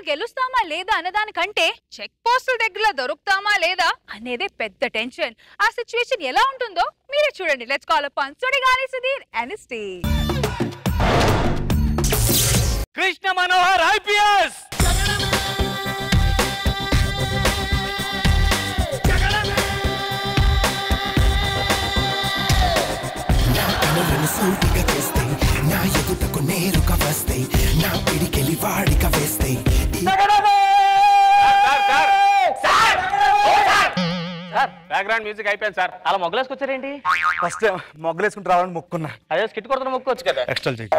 గెలుస్తామా లేదా అన్నదానికంటే చెక్ పోస్టుల దగ్గర దొరుకుతామా లేదా అనేదే పెద్ద టెన్షన్ ఆ సిచ్యువేషన్ ఎలా ఉంటుందో మీరే చూడండి let's call upon Sudigali Sudheer NST Krishna Manohar IPS కనులను సూటిగా చేస్తే నా ఎదుటకు నేరుగా వస్తే నా పిడికెలి వాడిగా వేస్తే ఈ సార్ బ్యాక్గ్రౌండ్ మ్యూజిక్ అయిపోయింది సార్ అలా మొగ్గలేసుకొచ్చారేంటి ఫస్ట్ మొగ్గలేసుకుంటూ రావాలని మొక్కున్నా అదే స్కిట్ కొడుతున్న మొక్కొచ్చు కదా ఎక్స్ట్రా చెయ్యి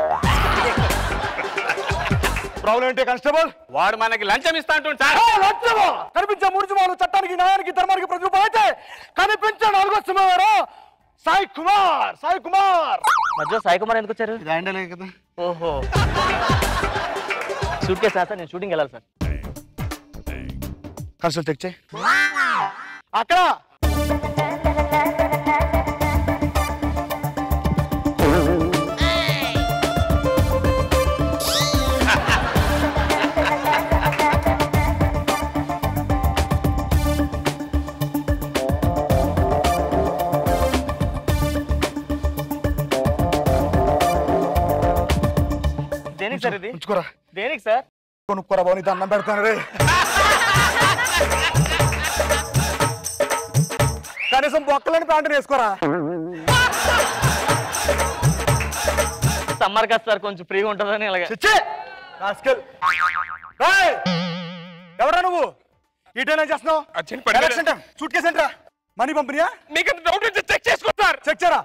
ప్రాబ్లం ఏంటి కానిస్టేబుల్ వాడు మనకి లంచం ఇస్తా అంటుండు సార్ కనిపించే మూడు సింహాలు చట్టానికి న్యాయానికి ధర్మానికి ప్రతిరూపం అయితే కనిపించే నాలుగో సింహం సాయి కుమార్ సాయి కుమార్ మధ్య సాయి కుమార్ ఎందుకు వచ్చారు ఇది ఆయనలే కదా ఓహో షూట్ కేసు సార్ నేను షూటింగ్ వెళ్ళాలి సార్ కన్సల్ చెక్ చేయి అక్కడ దేనికి సార్ ఇది ఉంచుకోరా దేనికి సార్ కొనుక్కోరా బాబు నీకు దండం పెడతాను రే కనీసం బొక్కలని ప్యాంటు వేసుకోరా సమ్మర్ కదా సార్ కొంచెం ఫ్రీగా ఉంటుందని అలాగే చిచ్చే రాస్కెల్ ఏయ్! ఎవరా నువ్వు ఈ టైం ఏం చేస్తున్నావు అర్జెంట్ పని మీద- ఎలక్షన్ టైం సూట్ కేసు ఏంట్రా మనీ పంపిణీయా మీకు అంత డౌట్ ఉంటే చెక్ చేసుకో సార్ చెక్ చేయరా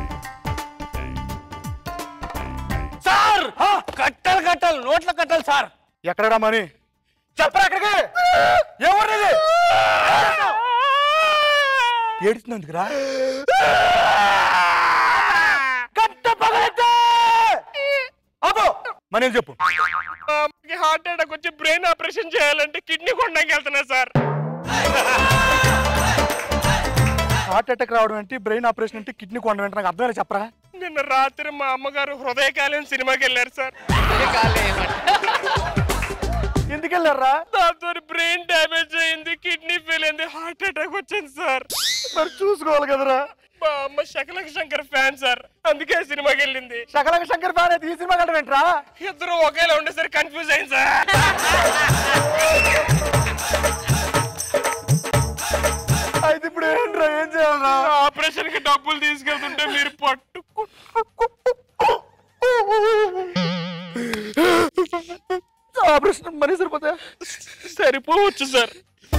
సార్ కట్టలు కట్టలు నోట్ల కట్టలు సార్ ఎక్కడరా మనీ చెప్పరా ఎక్కడికి ఎవరిది ఏడుస్తున్నందుకురా కట్ట పగలెత్తే అబ్బో మనీ ఏం చెప్పు హార్ట్ అటాక్ వచ్చి బ్రెయిన్ ఆపరేషన్ చేయాలంటే కిడ్నీ కొనడానికి వెళ్తున్నా సార్ హార్ట్ అటాక్ రావడం ఏంటి బ్రెయిన్ ఆపరేషన్ అంటే కిడ్నీ కొండ వెంట నాకు అర్థమైనా చెప్పరా నిన్న రాత్రి మా అమ్మగారు హృదయకాలం సినిమాకి వెళ్ళారు సార్ ఎందుకు వెళ్ళారా దాంతో బ్రెయిన్ డ్యామేజ్ అయింది కిడ్నీ ఫెయిల్ అయింది హార్ట్ అటాక్ వచ్చింది సార్ మరి చూసుకోవాలి కదరా మా అమ్మ శకలక శంకర్ ఫ్యాన్ సార్ అందుకే సినిమాకి వెళ్ళింది శకలక శంకర్ ఫ్యాన్ అయితే ఈ సినిమా వెళ్ళడం ఏంట్రా ఇద్దరు ఒకేలా ఉండేసరి కన్ఫ్యూజ్ అయింది సార్ అయితే ఇప్పుడు ఏంట్రా ఏం చేయాలరా ఆపరేషన్ కి డబ్బులు తీసుకెళ్తుంటే మీరు పట్టు ఆపరేషన్ మనీ సరిపోతా సరిపోవచ్చు సార్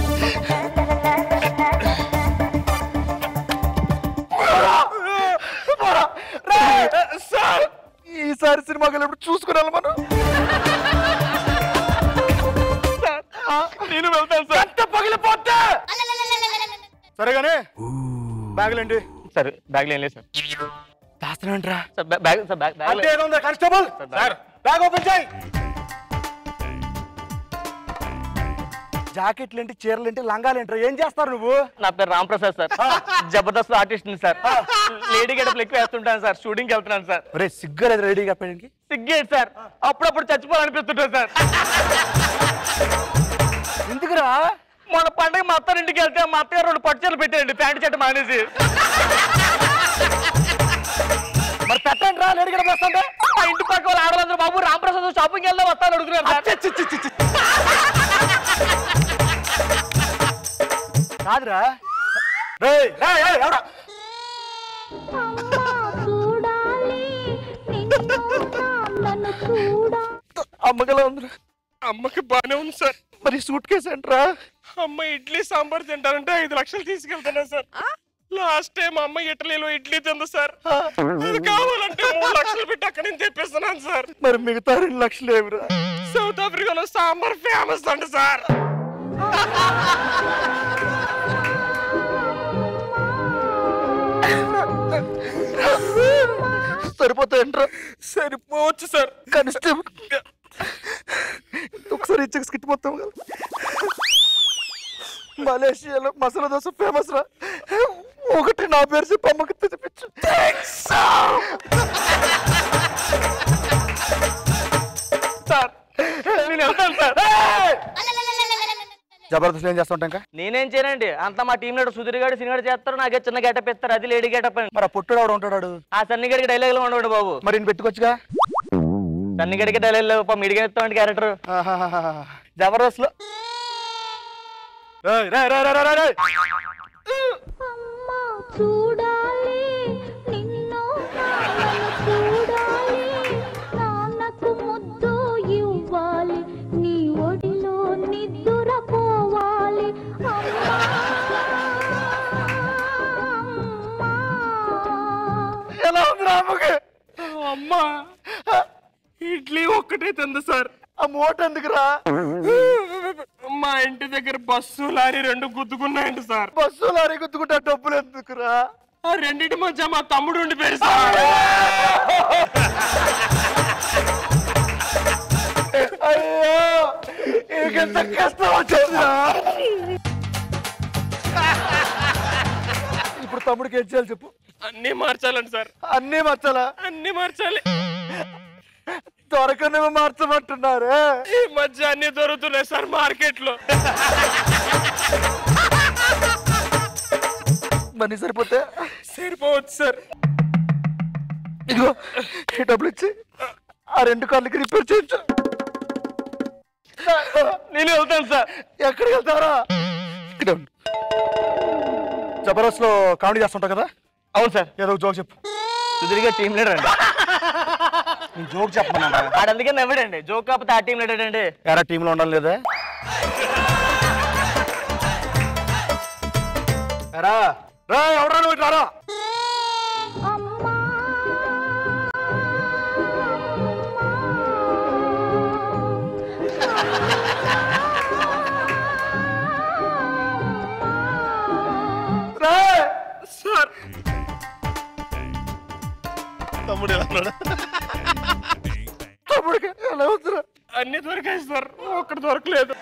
సార్ ఈసారి సినిమాకి వెళ్ళినప్పుడు చూసుకున్నాను మనం నేను వెళ్తాను సార్ ఎంత పగిలిపోతే సరేగానే బ్యాగులేంటి సార్ బ్యాగ్లో ఏం లేదు సార్ దాస్తున్నాంట్రా sir bag- bag sir bag bag అంటే ఏదో ఉందా కానిస్టేబుల్ సార్ బ్యాగ్ ఓపెన్ చేయి జాకెట్లు ఏంటి చీరలు ఏంటి లంగాలు ఏంటి ఏం చేస్తారు నువ్వు నా పేరు Ram Prasad sir Jabardasth artist sir lady గడపలు ఎక్కువ వేస్తుంటాను సార్ షూటింగ్కి వెళ్తున్నాను సార్ ఒరే సిగ్గులేదు రెడీగా పెళ్ళికి సిగ్గేట్ సార్ అప్పుడప్పుడు చచ్చిపోవాలనిపిస్తుంటాను సార్ ఎందుకురా మన పండగ మా అత్తారింటికి వెళ్తే మా అత్తగారు రెండు పట్టుచీరలు పెట్టారండి ప్యాంటు చెట్టు మానేసి మరి పెట్టండి రా లేడీ గడప వస్తుంటే ఆ ఇంటి పక్క వాళ్ళ ఆడవాళ్ళందరూ బాబు రామప్రసాద్ షాపింగ్ వెళ్దాం వస్తాను అడుగుతున్నారు సార్ కాదురా రేయ్, రేయ్, రేయ్, ఎవరా? అమ్మగల ఉంది అమ్మకి బానే ఉంది సార్ మరి సూట్ కేసు ఏంట్రా అమ్మ ఇడ్లీ సాంబార్ తింటానంటే ఐదు లక్షలు తీసుకెళ్తానా సార్ లాస్ట్ టైం అమ్మ ఇటలీలో ఇడ్లీ తింది సార్ అది కావాలంటే మూడు లక్షలు పెట్టి అక్కడ నుంచి తెప్పిస్తున్నాను సార్ మరి మిగతా రెండు లక్షలు ఏమిరా సౌత్ ఆఫ్రికాలో సాంబార్ ఫేమస్ అంట సార్ సరిపోతాయంట్రా సరిపోవచ్చు సార్ కానిస్టేబుల్ ఒకసారి ఇచ్చక స్కిట్ మొత్తం కదా మలేషియాలో మసాలా దోశ ఫేమస్ రా ఒకటి నా పేరు చెప్పి అమ్మకి తెప్పించు సార్ నేను వెళ్తాను సార్ ఏయ్! జబర్దస్త్ ఏం చేస్తుంటా ఇంకా నేనేం చేయనండి అంతా మా టీం లీడర్ సుధీర్ గారు సినిమా చేస్తారు నాకే చిన్న గెటప్ ఇస్తారు అది లేడీ గెటప్ అండి మరి ఆ పుట్టుడు ఆవిడ ఉంటాడు ఆ సన్నిగడికి డైలాగ్ లో ఉండడు బాబు మరి ఈయన పెట్టుకోవచ్చుగా సన్నిగడికి డైలాగ్ లేవు మిడిగా ఇస్తామండి క్యారెక్టర్ జబర్దస్త్ లో రేయ్, రేయ్, రేయ్, రేయ్, రేయ్, రేయ్. అమ్మా చూడాలి నిన్ను నాన్నను చూడాలి నాన్నకు ముద్దు ఇవ్వాలి నీ ఒడిలో నిద్దురపోవాలి అమ్మా అమ్మా ఎలా ఉంది రాముకి అమ్మా ఇడ్లీ ఒక్కటే తింది సార్ ఆ మూట ఎందుకురా మా ఇంటి దగ్గర బస్సు లారీ రెండు గుద్దుకున్నాయండి సార్ బస్సు లారీ గుద్దుకుంటా డబ్బులు ఎందుకురా ఆ రెండింటి మధ్య మా తమ్ముడు ఉండిపోయాడు సార్ అయ్యో ఇంకెంత కష్టం వచ్చిందిరా ఇప్పుడు తమ్ముడికి ఏం చేయాలి చెప్పు అన్ని మార్చాలండి సార్ అన్నీ మచ్చలా అన్ని మార్చాలి దొరకనివి మార్చమంటున్నారే ఈ మధ్య అన్ని దొరుకుతున్నాయి సార్ మార్కెట్ లో మనీ సరిపోతే సరిపోవచ్చు సార్ ఇదిగో ఈ డబ్బులు ఇచ్చి ఆ రెండు కార్లకి రిపేర్ చేయించు నేను వెళ్తాను సార్ ఎక్కడికి వెళ్తారా ఇక్కడ ఉండు. జబర్దస్త్ లో కామెడీ చేస్తుంటావు కదా అవును సార్ ఏదో జోక్ చెప్పు సుధీర్ గారు టీం లీడర్ అండి నేను జోక్ చెప్పమన్నా ఆడు అందుకే నవ్వాడండి జోక్ కాకపోతే ఆ టీం లీడర్ అండి ఎరా టీంలో ఉండాలి లేదా ఎరా రా ఎవడరా నువ్వు ఇటు రారా అమ్మా రా సార్ తమ్ముడు ఎలా ఉన్నాడు తమ్ముడికి ఎలా ఉందిరా అన్ని దొరికాయి సార్ ఒక్కటి దొరకలేదు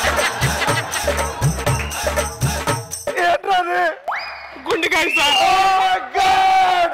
ఏంట్రా అది గుండెకాయ సార్ Oh my God!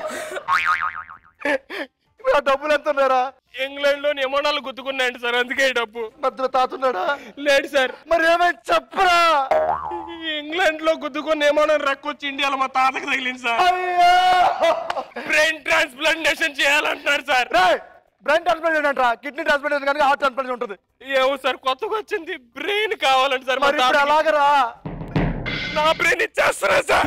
ఇప్పుడు ఆ డబ్బులు ఎంత ఉన్నారా ఇంగ్లాండ్ లో నియమనాలు గుద్దుకున్నాయండి సార్ అందుకే ఈ డబ్బు మధ్యలో తాతున్నాడా లేడు సార్ మరి ఏమైంది చెప్పరా ఇంగ్లాండ్ లో గుద్దుకున్న నియమనం రక్కొచ్చి ఇండియాలో మా తాతకు తగిలింది సార్ అయ్యో బ్రెయిన్ ట్రాన్స్ప్లాంటేషన్ చేయాలంటున్నారు సార్ రేయ్ బ్రెయిన్ ట్రాన్స్ప్లాంట్ అంట కిడ్నీ ట్రాన్స్ప్లాంట్ కానీ హార్ట్ ట్రాన్స్ప్లాంట్ ఉంటుంది ఏమో సార్ కొత్తగా వచ్చింది బ్రెయిన్ కావాలంట సార్ మా మరి ఇప్పుడు తాతకి. ఎలాగరా నా బ్రెయిన్ ఇచ్చేస్తారా సార్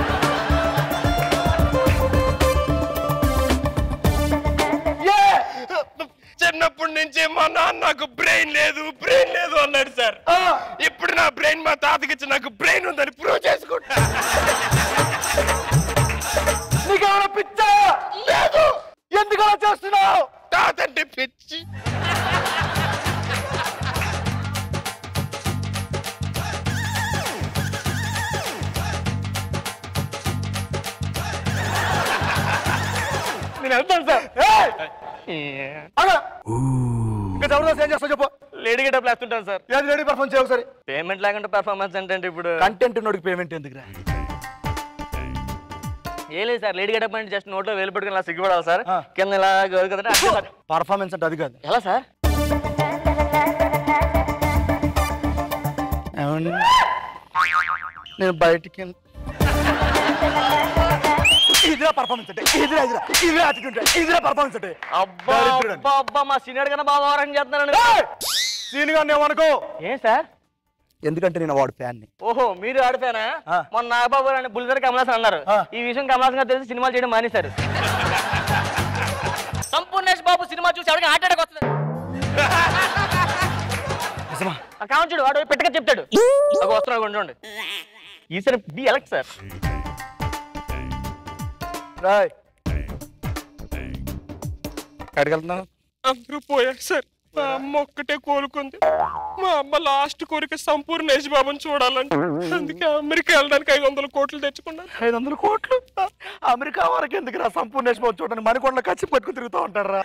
ఏ చిన్నప్పటి నుంచి మా నాన్న నాకు బ్రెయిన్ లేదు బ్రెయిన్ లేదు అన్నాడు సార్ ఆ, ఇప్పుడు నా బ్రెయిన్ మా తాతకి ఇచ్చి నాకు బ్రెయిన్ ఉందని ప్రూవ్ చేసుకుంటా నీకేమైనా పిచ్చా లేదు ఎందుకు అలా చేస్తున్నావు తాత అంటే పిచ్చి నేను వెళ్తాను సార్ ఏయ్! ఆగు. ఇంకా జబర్దస్త్ ఏం చేస్తావు చెప్పు లేడీ గెటప్ వేస్తుంటాను సార్ ఏది రెడీ పర్ఫార్మ్ చేయ ఒకసారి పేమెంట్ లేకుండా పెర్ఫార్మెన్స్ అంటే ఇప్పుడు కంటెంట్ నోడికి పేమెంట్ ఎందుకురా ఏం లేదు సార్ లేడీ గెటప్ అంటే జస్ట్ నోట్లో వేలు పెట్టుకుని ఇలా సిగ్గుపడాలి సార్ ఆ. కింద ఇలా గోరు కదండి అట్లా సార్. పర్ఫార్మెన్స్ అంటే అది కాదు ఎలా సార్ ఏమండి నేను బయటికి వెళ్- ఇదిరా పర్ఫార్మెన్స్ అంటే ఇదిరా ఇదిరా ఇదిరా attitude అంటే ఇదిరా పర్ఫార్మెన్స్ అంటే అబ్బా దరిద్రుడు. అబ్బా అబ్బా మా సీనియర్ కన్నా బాగా ఓవరం చేస్తున్నారండి సీన్ గా ఏమనుకో ఏం సార్ ఎందుకంటే నేను వాడు ఫ్యాన్ ని ఓహో మీరు ఆడిపోయానా ఆ. మొన్న నాగబాబు అని బుల్లిదర్ కమలాసన్ అన్నారు ఆ. ఈ విషయం కమలాసన్ గారు తెలిసి సినిమాలు చేయడం మానేశారు సంపూర్ణేష్ బాబు సినిమా చూసి ఎవరికి హార్ట్ అటాక్ వస్తుంది నిజమా ఆ కావచ్చు చూడు వాడు పెట్టక చెప్తాడు ఒక వస్తున్నాడు ఉండండి ఈసారి బి ఎలక్ట్ సార్ రాయ్ ఎక్కడికి వెళ్తున్నావు అందరూ పోయారు సార్ మా అమ్మ ఒక్కటే కోలుకుంది మా అమ్మ లాస్ట్ కోరిక సంపూర్ణేష్ బాబుని చూడాలంటే అందుకే అమెరికా వెళ్ళడానికి ఐదు వందల కోట్లు తెచ్చుకున్నాను ఐదు వందల కోట్లు అమెరికా వరకు ఎందుకు రా సంపూర్ణేష్ బాబు చూడండి మణికొండలో కచ్చి పట్టుకుని తిరుగుతూ ఉంటారా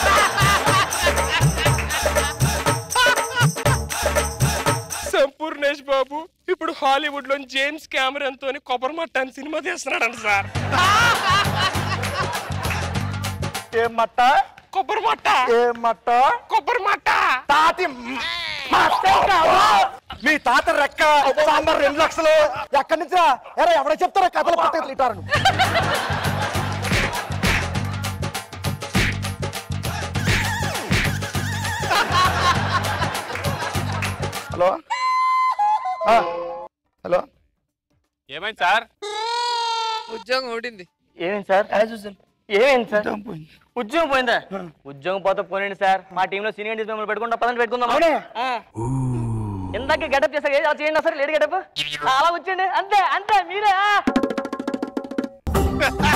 సంపూర్ణేష్ బాబు ఇప్పుడు హాలీవుడ్ లో జేమ్స్ కెమెరన్ తోని కొబ్బరి మట్టాన్ని సినిమా తీస్తున్నాడంట సార్ ఏం మట్ట కొబ్బరి మట్ట ఏం మట్ట కొబ్బరి మట్ట తాతి మట్ట కాదు. మీ తాత రెక్క సాంబార్ రెండు లక్షలు ఎక్కడి నుంచి ఎరా ఎవడ చెప్తారా కథలు పట్టకలు ఇటారు హలో ఆ, హలో ఏమైంది సార్ ఉద్యోగం ఓడింది ఏమైంది సార్ ఏమైంది సార్ ఉద్యోగం పోయిందా ఉద్యోగం పోతే పోనండి సార్ మా టీంలో సీనియర్ డిస్ మిమ్మల్ని పెట్టుకుంటా పదండి పెట్టుకుందాం అవునే? ఆ. ఇందాక గెటప్ చేశారు ఏది చేయండి సార్ లేడీ గెటప్ అలా వచ్చండి అంతే అంతే మీరే ఆ.